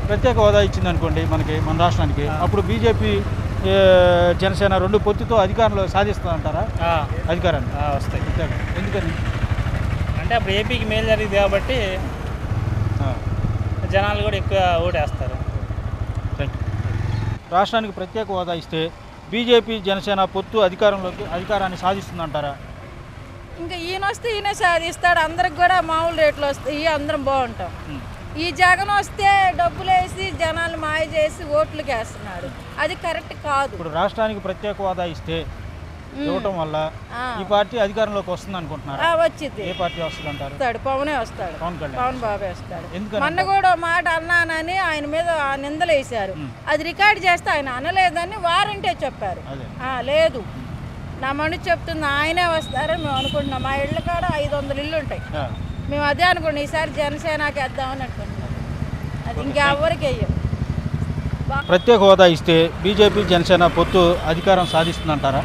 ప్రత్యేక హోదా ఇచ్చింది అనుకోండి మనకి మన రాష్ట్రానికి అప్పుడు బీజేపీ ఏ, జనసేన రెండు పొత్తుతో అధికారంలో సాధిస్తుందంటారా ఆ, అధికారాన్ని ఆ, వస్తాయి ప్రత్యేక ఎందుకని అంటే అప్పుడు ఏపీకి మేలు జరిగింది కాబట్టి ఆ, జనాలు కూడా ఎక్కువ ఓటేస్తారు థ్యాంక్ యూ రాష్ట్రానికి ప్రత్యేక హోదా ఇస్తే బీజేపీ జనసేన పొత్తు అధికారంలోకి అధికారాన్ని సాధిస్తుందంటారా ఇంకా ఈయన వస్తే ఈయన సాధిస్తాడు అందరికి కూడా మామూలు రేట్లు వస్తాయి అందరం బాగుంటాం ఉమ్. ఈ జగన్ వస్తే డబ్బులు వేసి జనాలు మాయ చేసి ఓట్లకి వేస్తున్నాడు అది కరెక్ట్ కాదు ఇప్పుడు రాష్ట్రానికి ప్రత్యేక హోదా ఇస్తే ఇవ్వటం వల్ల ఆ. ఈ పార్టీ అధికారంలోకి వస్తుంది అనుకుంటున్నారు ఆ, వచ్చింది ఏ పార్టీ వస్తుంది అంటారు వస్తాడు పవనే వస్తాడు పవన్ కళ్యాణ్ పవన్ బాబే వస్తాడు ఎందుకని మొన్న కూడా ఓ మాట అన్నానని ఆయన మీద ఆ నిందలు వేశారు అది రికార్డ్ చేస్తే ఆయన అనలేదని వారంటే చెప్పారు అదే ఆ, లేదు నా మనిషి చెప్తుంది ఆయనే వస్తారని మేము అనుకుంటున్నాం మా ఇళ్ళ కాడ ఐదు వందల ఇల్లు ఉంటాయి ఆ. మేము అదే అనుకున్నాం ఈసారి జనసేనకి వేద్దామని అనుకుంటున్నాం అది ఇంకెవరికి వెయ్యం ప్రత్యేక హోదా ఇస్తే బీజేపీ జనసేన పొత్తు అధికారం సాధిస్తుందంటారా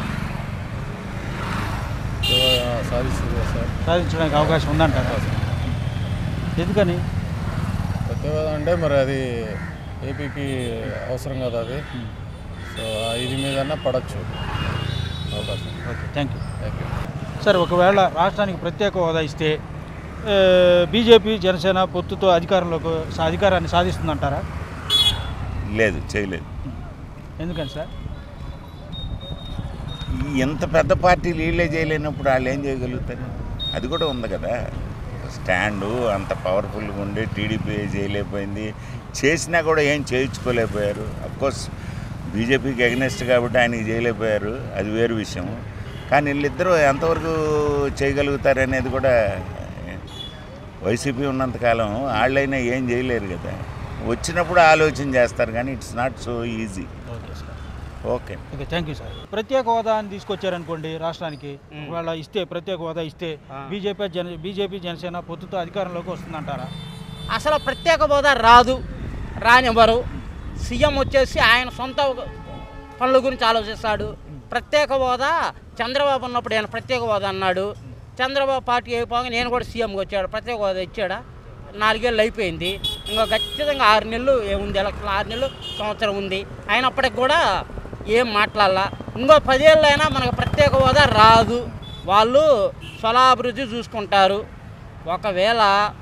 సాధిస్తుంది కదా సార్ సాధించడానికి అవకాశం ఉందంటారా ఎందుకని ప్రత్యేకత అంటే మరి అది ఏపీకి అవసరం కదా అది సో ఆ ఇది మీదన్నా పడచ్చు అవకాశం okay thank you thank you sir ఒకవేళ రాష్ట్రానికి ప్రత్యేక హోదా ఇస్తే ఏ, బీజేపీ జనసేన పొత్తుతో అధికారంలోకి సా- అధికారాన్ని సాధిస్తుందంటారా లేదు చేయలేదు ఎందుకని సార్ ఈ ఎంత పెద్ద పార్టీలు వీళ్ళే చేయలేనప్పుడు వాళ్ళు ఏం చేయగలుగుతారు అది కూడా ఉంది కదా స్టాండు అంత పవర్ఫుల్గా ఉండి టీడీపీ చేయలేకపోయింది చేసినా కూడా ఏం చేయించుకోలేకపోయారు కోర్స్ బీజేపీకి అగెనెస్ట్ కాబట్టి ఆయనకి చేయలేకపోయారు అది వేరు విషయం కానీ వీళ్ళిద్దరూ ఎంతవరకు చేయగలుగుతారు అనేది కూడా వైసీపీ ఉన్నంతకాలం వాళ్ళైనా ఏం చేయలేరు కదా వచ్చినప్పుడు ఆలోచన చేస్తారు కానీ it's not so easy okay sir okay okay thank you sir ప్రత్యేక హోదా అని తీసుకొచ్చారనుకోండి రాష్ట్రానికి ఒకవేళ ఇస్తే ప్రత్యేక హోదా ఇస్తే బీజేపీ జన బీజేపీ జనసేన పొత్తుతో అధికారంలోకి వస్తుందంటారా అసలు ప్రత్యేక హోదా రాదు రానివ్వరు సీఎం వచ్చేసి ఆయన సొంత పనుల గురించి ఆలోచిస్తాడు ప్రత్యేక హోదా చంద్రబాబు ఉన్నప్పుడు ఆయన ప్రత్యేక హోదా అన్నాడు చంద్రబాబు పార్టీ అయిపోగా నేను కూడా సీఎంకి వచ్చాడు ప్రత్యేక హోదా ఇచ్చాడా నాలుగేళ్ళు అయిపోయింది ఇంకా ఖచ్చితంగా ఆరు నెలలు ఏముంది ఎలక్షన్ ఆరు నెలలు సంవత్సరం ఉంది అయినప్పటికి కూడా ఏం మాట్లాడాల ఇంకో పదేళ్ళు అయినా మనకు ప్రత్యేక హోదా రాదు వాళ్ళు స్వలాభివృద్ధి చూసుకుంటారు ఒకవేళ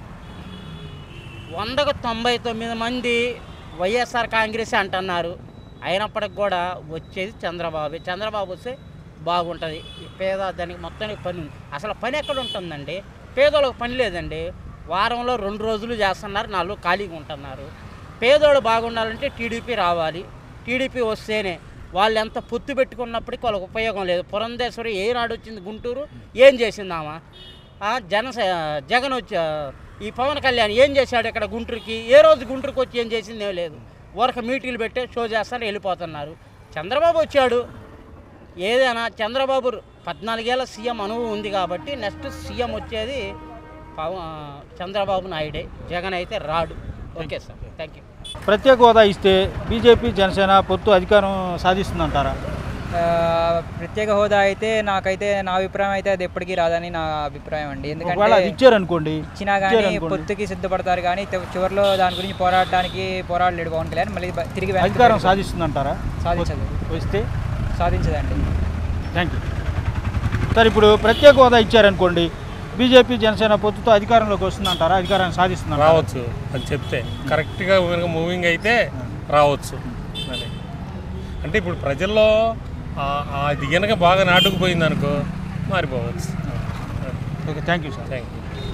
వందకు తొంభై తొమ్మిది మంది వైఎస్ఆర్ కాంగ్రెస్ అంటున్నారు అయినప్పటికి కూడా వచ్చేది చంద్రబాబు చంద్రబాబు వస్తే బాగుంటుంది ఈ పేద దానికి మొత్తానికి పని ఉంది అసలు పని ఎక్కడ ఉంటుందండి పేదోళ్ళకి పని లేదండి వారంలో రెండు రోజులు చేస్తున్నారు నాలుగు ఖాళీగా ఉంటున్నారు పేదోడు బాగుండాలంటే టీడీపీ రావాలి టీడీపీ వస్తేనే వాళ్ళు ఎంత పొత్తు పెట్టుకున్నప్పటికీ వాళ్ళకి ఉపయోగం లేదు పురంధేశ్వరి ఏనాడు వచ్చింది గుంటూరు ఏం చేసిందామా ఆ, జనస జగన్ వచ్చి ఆ, ఈ పవన్ కళ్యాణ్ ఏం చేశాడు ఇక్కడ గుంటూరుకి ఏ రోజు గుంటూరుకి వచ్చి ఏం చేసింది ఏం లేదు ఊరక మీటింగ్లు పెట్టే షో చేస్తారు వెళ్ళిపోతున్నారు చంద్రబాబు వచ్చాడు ఏదైనా చంద్రబాబు పద్నాలుగేళ్ల సీఎం అనుభవం ఉంది కాబట్టి నెక్స్ట్ సీఎం వచ్చేది పవ- ఆ, చంద్రబాబు నాయుడే జగన్ అయితే రాడు ఓకే సార్ థ్యాంక్ యూ ప్రత్యేక హోదా ఇస్తే బీజేపీ జనసేన పొత్తు అధికారం సాధిస్తుందంటారా ఆ, ప్రత్యేక హోదా అయితే నాకైతే నా అభిప్రాయం అయితే అది ఎప్పటికీ రాదని నా అభిప్రాయం అండి ఒకవేళ ఎందుకంటే అది ఇచ్చారనుకోండి ఇచ్చినా కానీ ఇచ్చారనుకోండి. పొత్తుకి సిద్ధపడతారు కానీ తి- చివరిలో దాని గురించి పోరాడడానికి పోరాడలేడు పవన్ కళ్యాణ్ మళ్ళీ బ- తిరిగి వెనక్కి అధికారం తిరిగి సాధిస్తుందంటారా సాధించదు వస్తే సాధించదండి థ్యాంక్ యూ సార్ ఇప్పుడు ప్రత్యేక హోదా ఇచ్చారనుకోండి బీజేపీ జనసేన పొత్తుతో అధికారంలోకి వస్తుందంటారా అధికారాన్ని సాధిస్తుందంటారా రావచ్చు అని చెప్తే కరెక్ట్గా కనుక మూవింగ్ అయితే రావచ్చు అని అంటే ఇప్పుడు ప్రజల్లో ఆ- అది కనుక బాగా నాటుకుపోయింది అనుకో మారిపోవచ్చు okay thank you sir thank you